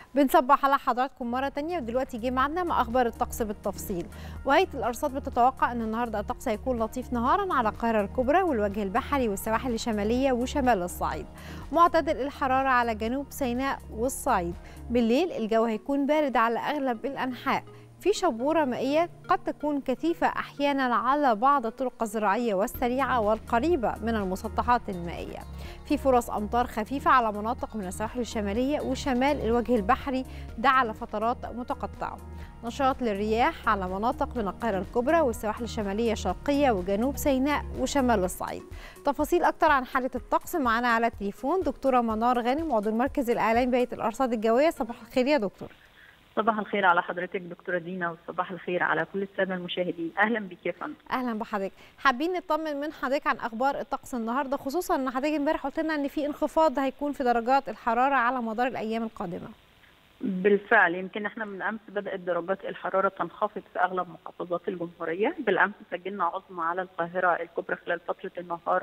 بنصبح على حضراتكم مرة تانية ودلوقتي جه معنا مع أخبار الطقس بالتفصيل وهيئة الأرصاد بتتوقع أن النهاردة الطقس هيكون لطيف نهارا على القاهرة الكبرى والوجه البحري والسواحل الشمالية وشمال الصعيد معتدل الحرارة على جنوب سيناء والصعيد بالليل الجو هيكون بارد على أغلب الأنحاء في شبورة مائية قد تكون كثيفة أحيانا على بعض الطرق الزراعية والسريعة والقريبة من المسطحات المائية في فرص أمطار خفيفة على مناطق من السواحل الشمالية وشمال الوجه البحري ده على فترات متقطعة نشاط للرياح على مناطق من القاهرة الكبرى والسواحل الشمالية الشرقية وجنوب سيناء وشمال الصعيد تفاصيل أكتر عن حالة الطقس معنا على التليفون دكتورة منار غانم عضو المركز الإعلامي بهيئة الأرصاد الجوية صباح الخير يا دكتور صباح الخير على حضرتك دكتوره دينا وصباح الخير على كل الساده المشاهدين اهلا بك يا فندم اهلا بحضرتك حابين نطمن من حضرتك عن اخبار الطقس النهارده خصوصا ان حضرتك امبارح قلت لنا ان في انخفاض هيكون في درجات الحراره على مدار الايام القادمه بالفعل يمكن احنا من امس بدات درجات الحراره تنخفض في اغلب محافظات الجمهوريه بالامس سجلنا عظمى على القاهره الكبرى خلال فتره النهار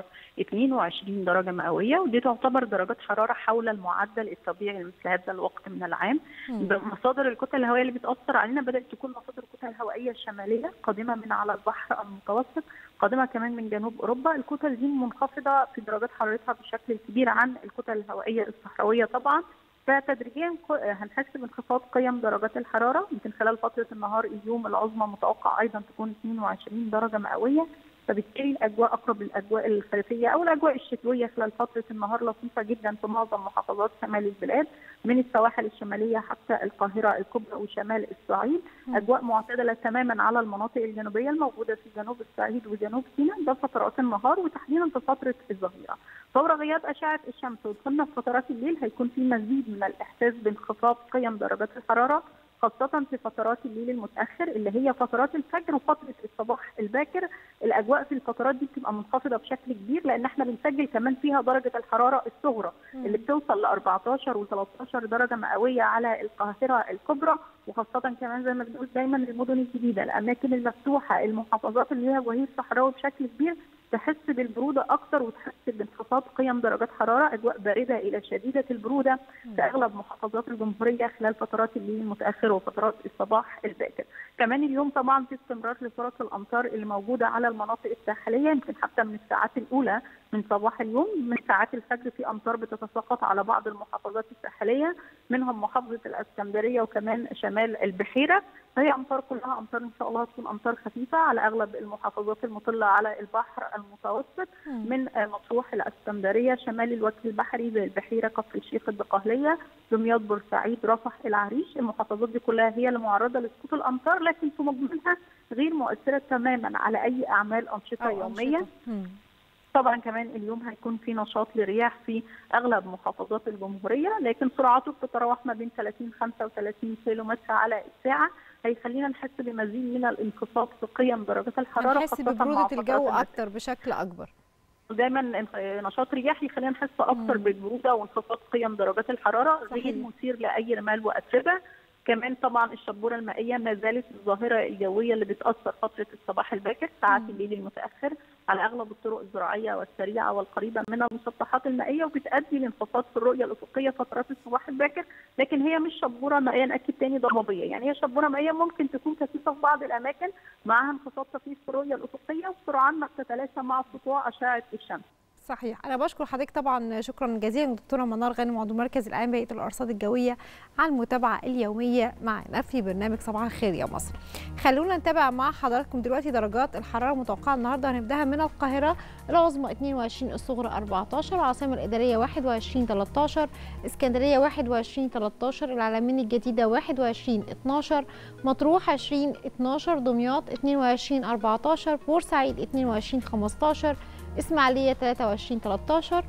22 درجه مئويه ودي تعتبر درجات حراره حول المعدل الطبيعي لمثل هذا الوقت من العام مصادر الكتل الهوائيه اللي بتاثر علينا بدات تكون مصادر الكتل الهوائيه الشماليه قادمه من على البحر المتوسط قادمه كمان من جنوب اوروبا الكتل دي منخفضه في درجات حرارتها بشكل كبير عن الكتل الهوائيه الصحراويه طبعا فتدريجيا هنحس بانخفاض قيم درجات الحراره يمكن خلال فتره النهار اليوم العظمى متوقع ايضا تكون 22 درجه مئويه فبالتالي الاجواء اقرب للاجواء الخريفيه او الاجواء الشتويه خلال فتره النهار لطيفه جدا في معظم محافظات شمال البلاد من السواحل الشماليه حتى القاهره الكبرى وشمال الصعيد اجواء معتدله تماما على المناطق الجنوبيه الموجوده في جنوب الصعيد وجنوب سيناء ده فترات النهار وتحديدا في فتره الظهيره فور غياب اشعه الشمس ودخولنا في فترات الليل هيكون في مزيد من الاحساس بانخفاض قيم درجات الحراره خاصة في فترات الليل المتأخر اللي هي فترات الفجر وفترة الصباح الباكر، الأجواء في الفترات دي بتبقى منخفضة بشكل كبير لأن احنا بنسجل كمان فيها درجة الحرارة الصغرى اللي بتوصل ل 14 و 13 درجة مئوية على القاهرة الكبرى وخاصة كمان زي ما بنقول دايما المدن الجديدة، الأماكن المفتوحة، المحافظات اللي هي وهي صحراوي بشكل كبير تحس بالبروده اكثر وتحس بانخفاض قيم درجات حراره اجواء بارده الى شديده البروده في اغلب محافظات الجمهوريه خلال فترات الليل المتاخر وفترات الصباح الباكر. كمان اليوم طبعا في استمرار لفرص الامطار اللي موجوده على المناطق الساحليه يمكن حتى من الساعات الاولى من صباح اليوم من ساعات الفجر في امطار بتتساقط على بعض المحافظات الساحليه منهم محافظه الاسكندريه وكمان شمال البحيره هي امطار كلها امطار ان شاء الله هتكون امطار خفيفه على اغلب المحافظات المطله على البحر المتوسط من مطروح الاسكندريه شمال الوجه البحري زي البحيره كفر الشيخ الدقهليه دمياط بورسعيد رفح العريش المحافظات دي كلها هي اللي معرضه لسقوط الامطار لكن في مجملها غير مؤثره تماما على اي اعمال انشطه يوميه أنشطة. طبعا كمان اليوم هيكون في نشاط لرياح في اغلب محافظات الجمهوريه لكن سرعته بتتراوح ما بين 30 35 كيلو متر على الساعه هيخلينا نحس بمزيد من الانخفاض في قيم درجات الحراره نحس ببروده الجو اكتر بشكل اكبر دايما نشاط رياحي يخلينا نحس اكتر بالبروده وانخفاض قيم درجات الحراره غير مثير لاي رمال واتربه كمان طبعا الشبوره المائيه ما زالت الظاهره الجويه اللي بتاثر فتره الصباح الباكر ساعات الليل المتاخر على اغلب الطرق الزراعيه والسريعه والقريبه من المسطحات المائيه وبتؤدي لانخفاض في الرؤيه الافقيه فترات الصباح الباكر لكن هي مش شبوره مائيه ناكد تاني ضبابيه يعني هي شبوره مائيه ممكن تكون كثيفه في بعض الاماكن معها انخفاض طفيف في الرؤيه الافقيه وسرعان ما بتتلاشى مع سطوع اشعه الشمس صحيح انا بشكر حضرتك طبعا شكرا جزيلا دكتوره منار غانم عضو مركز الاعلام بهيئه الارصاد الجويه على المتابعه اليوميه معنا في برنامج صباح الخير يا مصر خلونا نتابع مع حضراتكم دلوقتي درجات الحراره المتوقعه النهارده هنبداها من القاهره العظمى 22 الصغرى 14 العاصمه الاداريه 21 13 اسكندريه 21 13 العلمين الجديده 21 12 مطروح 20 12 دمياط 22 14 بورسعيد 22 15 إسماعيلية 23 13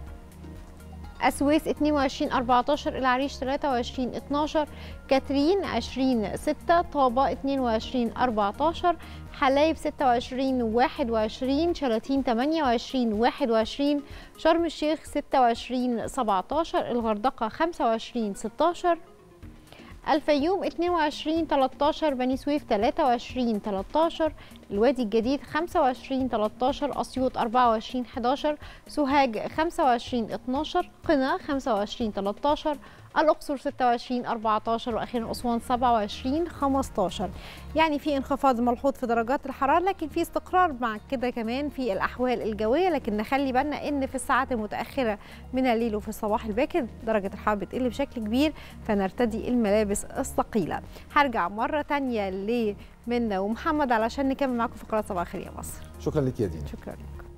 السويس 22 14 العريش 23 12 كاترين 20 6 طابة 22 14 حلايب 26 21 شلاتين 28 21 شرم الشيخ 26 17 الغردقة 25 16 الفيوم 22 13 بني سويف 23 13 الوادي الجديد 25 13 اسيوط 24 11 سوهاج 25 12 قنا 25 13 الأقصر 26 14 وأخيرا أسوان 27 15 يعني في انخفاض ملحوظ في درجات الحرارة لكن في استقرار مع كده كمان في الأحوال الجوية لكن نخلي بالنا إن في الساعات المتأخرة من الليل وفي الصباح الباكر درجة الحرارة بتقل بشكل كبير فنرتدي الملابس الثقيلة هرجع مرة تانية لمنى ومحمد علشان نكمل معاكم فقرات صباح الخير يا مصر شكرا لك يا دينا شكرا لك